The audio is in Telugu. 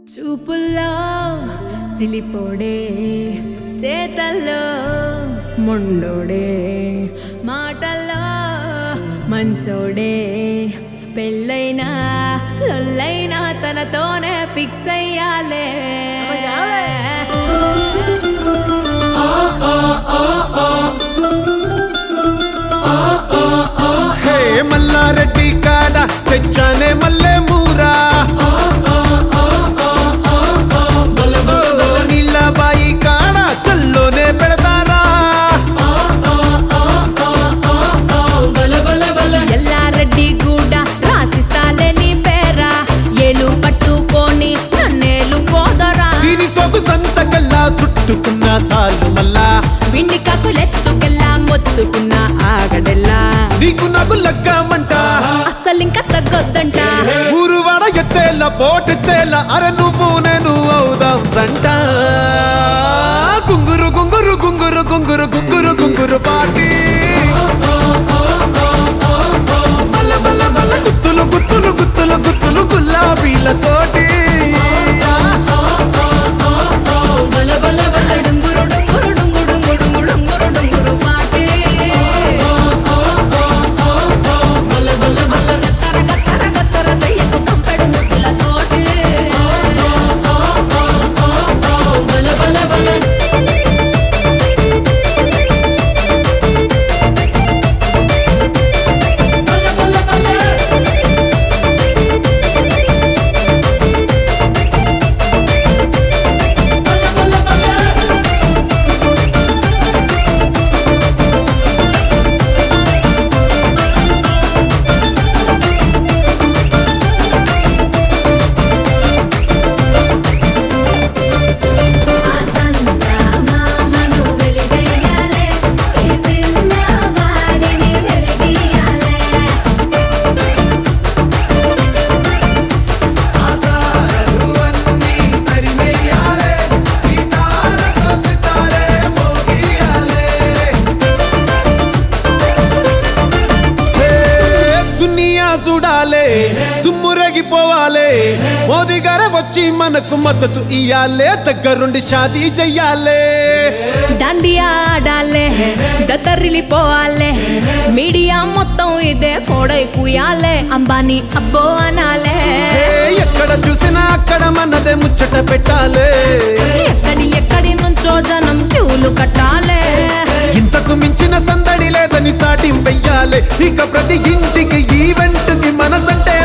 చూపుల్లో చిలిపోడే చేతల్లో మొండోడే మాటల్లో మంచోడే పెళ్ళైనా లొల్లైనా తనతోనే ఫిక్స్ అయ్యాలే హే మల్లారెడ్డి కాడ తెచ్చానే మల్లె మూరా నీళ్ళ బాయి కాడ చల్లోనే పెడతారా ఎల్లారెడ్డి కూడా రాసిస్తాలే నీ పేరా ఏలు పట్టుకొని నన్నేలు కోదరా దీని సొగు సంతకల్లా చుట్టుకున్న సాలు మల్లా విండి కకులెత్తుకెల్లా మొత్తుకున్న ఆగడెల్లా నీకు నాకు లగ్గమంట అస్సలింక తగ్గొద్దంట ఊరు వాడ ఎత్తేల పోటెత్తేల అరే నువ్వు నేను అవుదాం సంట గుంగురు గుంగురు గుంగురు గుంగురు గుంగురు గుంగురు పాటి బల్ల బల్ల బల్ల గుత్తులు గుత్తులు గుత్తులు గుత్తులు గులాబీలతోటి డుంగురు డుంగురు డుంగు డుంగు డుంగు డుంగురు డుంగురు పాటే గత్తర గత్తర గత్తర చెయ్యకు కంపెడు ముద్దులతోటి ఆసంతా మామను వెలివేయాలే ఈ సిన్న వాడిని వెలిగియాలే హే, దునియా చూడాలే దుమ్మురగిపోవాలే మోదీ గారే వచ్చి మనకు మద్దతు ఇయ్యాలే దగ్గరుండి షాదీ చెయ్యాలే దండియా ఆడాలే దత్తరిల్లిపోవాలే మీడియా మొత్తం ఇదే కోడై కుయాలే అంబానీ అబ్బో అనాలే హే, ఎక్కడ చూసినా అక్కడ మనదే ముచ్చట పెట్టాలే ఎక్కడి ఎక్కడి నుంచో జనం క్యూలు కట్టాలే ఇంతకు మించిన సందడి లేదని సాటింపెయ్యాలే ఇక ప్రతి ఇంటికి ఈవెంట్ కి మనసంటే